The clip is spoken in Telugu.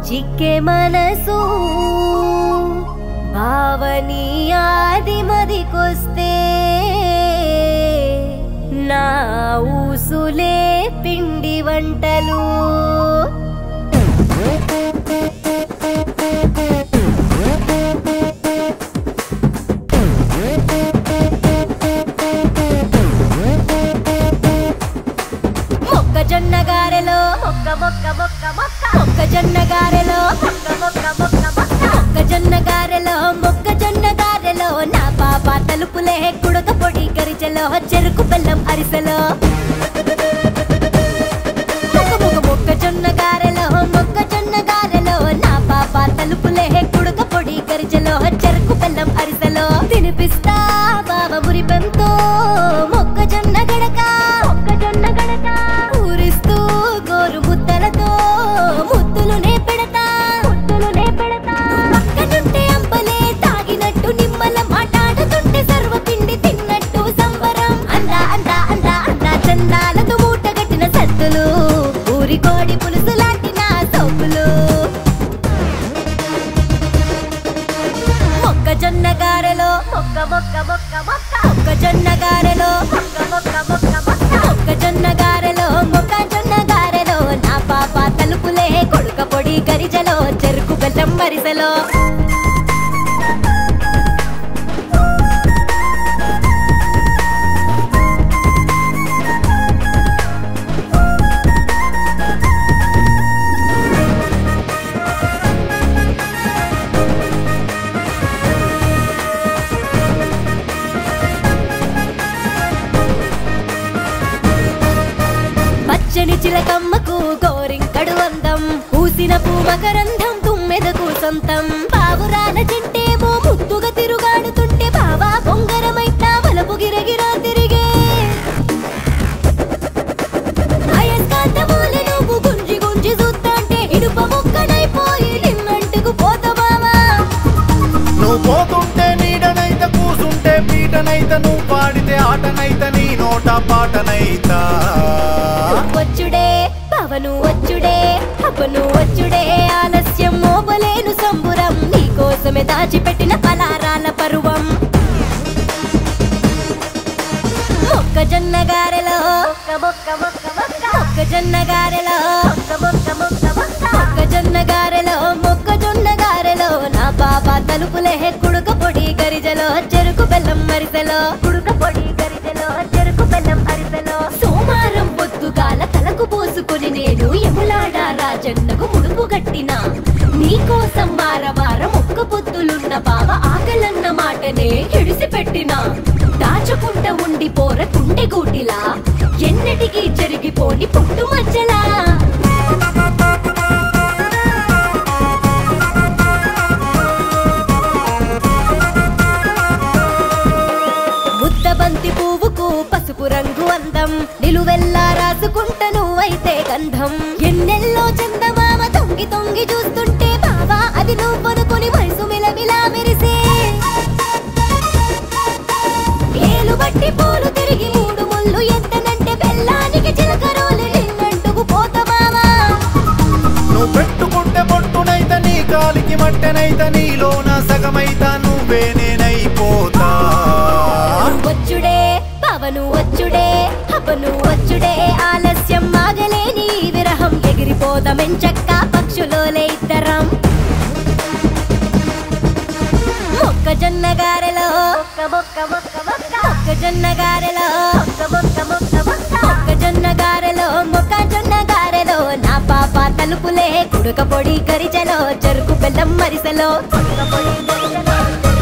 చిక్కే మనసు భావనీయాది మదికొస్తే నా ఊసులే పిండి వంటలు మొక్కజొన్న గారెలో మొక్క మొక్క మొక్క మొక్క మొక్కజొన్న గారెలో మొక్క మొక్క మొక్క మొక్క మొక్కజొన్న గారెలో మొక్కజొన్న గారెలో నా పాప తలుపులే కుడక పొడి గరిచెలో చెరుకు బెల్లం అరిసెలో మొక్క మొక్క మొక్కజొన్న గారెలో మొక్కజొన్న గారెలో నా పాప తలుపులే కుడక పొడి గరిచెలో చెరుకు బెల్లం అరిసెలో తినిపిస్తా బావ మురిపెంతో మొక్కజొన్న గడక మొక్కజొన్న గడక ఊరిస్తూ గోరు ముద్దలతో ముద్దులునే పెడతా ముద్దులునే పెడతా పక్కనుంటే అంబలే తాగినట్టు నిమ్మల మాట్లాడుతుంటే సర్వపిండి తిన్నట్టు సంబరం అందా అందా అందా అందా చందాలతో మూట కట్టిన సత్తులు ఊరి కోడి పులుసు లాంటి నా సోపులు మొక్కజొన్న గారెలో మొక్క మొక్క మొక్క మొక్క మొక్కజొన్న గారెలో మొక్క మొక్క మొక్క మొక్క మొక్కజొన్న గారెలో మొక్కజొన్న గారెలో నా పాప తలుపులే కొడుక పొడి గరిజలో చెరుకు బెల్లం మరిసెలో పచ్చని చిలకమ్మకు గోరింకడు అందం పూసిన పూమకరంధం తుమ్మెదకు సొంతం పావురాల చింటేమో ముద్దుగా తిరుగాడుతుంటే బావా బొంగరమైట్ల వలపు గిరగిరా తిరిగే అయస్కాంతమూల నువ్వు గుంజి గుంజి చూస్తాంటే ఇనుప ముక్కనైపోయి నిన్నంటుకు పోతమావా నువ్వు పోతుంటే నీడనైత కూసుంటే పీటనైత నువ్వు పాడితే ఆటనైత నీ నోట పాటనైతా వచ్చుడే పవను వచ్చుడే అప్పను వచ్చుడే ఆలస్యం మోపలేను సంబురం నీకోసమే దాచిపెట్టిన పలారాల పరువం మొక్కజొన్న గారెలో మొక్కజొన్న గారెలో మొక్కజొన్న గారెలో మొక్కజొన్న గారెలో నా బాబా తలుపులే కుడుక పొడి గరిజలో చెరుకు బెల్లం మరిసెలో కుడుక పొడి గరిజలో చెరుకు బెల్లం అరిసెలో సోమారం పొద్దుగాల తలకు పోసుకొని నేను యములాడ రాజన్నకు ముడుపు గట్టిన నీకోసం వారవారం ఒక్క పొద్దులున్న బావ ఆకలన్న మాటనే ఎడిసి పెట్టిన దాచుకుంట ఉండి పోర కుండె గూటిలా ఎన్నటికీ జరిగిపోని పుట్టు మచ్చలా ముద్దబంతి పువ్వుకు పసుపు రంగు అందం నిలువెల్లా రాసుకుంట నువ్వైతే గంధం ఎన్నెల్లో చందమామ తొంగి తొంగి చూస్తుంటే బావా అది నువ్వనుకొని వయసు మిలమిలా మెరిసే ఏలు బట్టి పూలు తిరిగి మూడు ముళ్ళు ఎత్తనంటే బెల్లానికి చిలకరోలు నిన్నంటుకు పోతమావా నువ్వు పెట్టుకుంటే పొట్టునైత నీ కాలికి మట్టెనైత నీలోన సగమైత నువ్వే నేనైపోతా వచ్చుడే పవను వచ్చుడే హపను వచ్చుడే ఆలస్యం ఆగలేని ఈ విరహం ఎగిరిపోదమెంచక్క పక్షులోలే ఇద్దరం మొక్కజొన్న గారెలో మొక్కజొన్న గారెలో మొక్కజొన్న గారెలో మొక్కజొన్న గారెలో నా పాప తలుపులే కుడక పొడి గరిజలో చెరుకు బెల్లం మరిసెలో